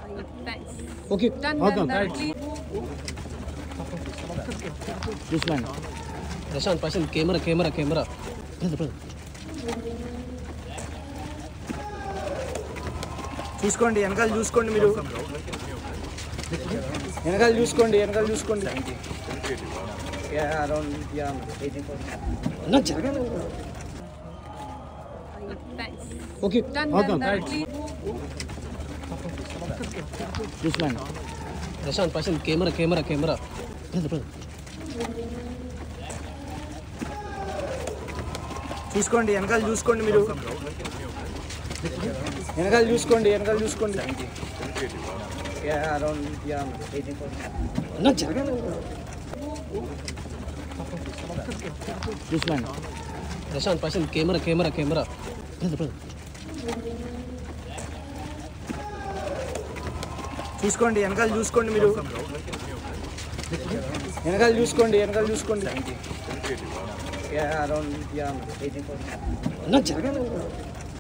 thanks okay done అవుతాం done please చూసినాను Prashant Prashant camera camera camera చూసుకోండి వెనకాల చూసుకోండి మీరు వెనకాల చూసుకోండి వెనకాల చూసుకోండి అరౌండ్ థ్యాంక్స్ ఓకే డన్ అవుతాం డన్ ప్లీజ్ చూసినాను Prashant Prashant camera camera camera చూసుకోండి వెనకాల చూసుకోండి మీరు వెనకాల చూసుకోండి వెనకాల చూసుకోండి అరౌండ్ చూసినాను Prashant Prashant camera camera camera చూసుకోండి వెనకాల చూసుకోండి మీరు వెనకాల చూసుకోండి వెనకాల చూసుకోండి అరౌండ్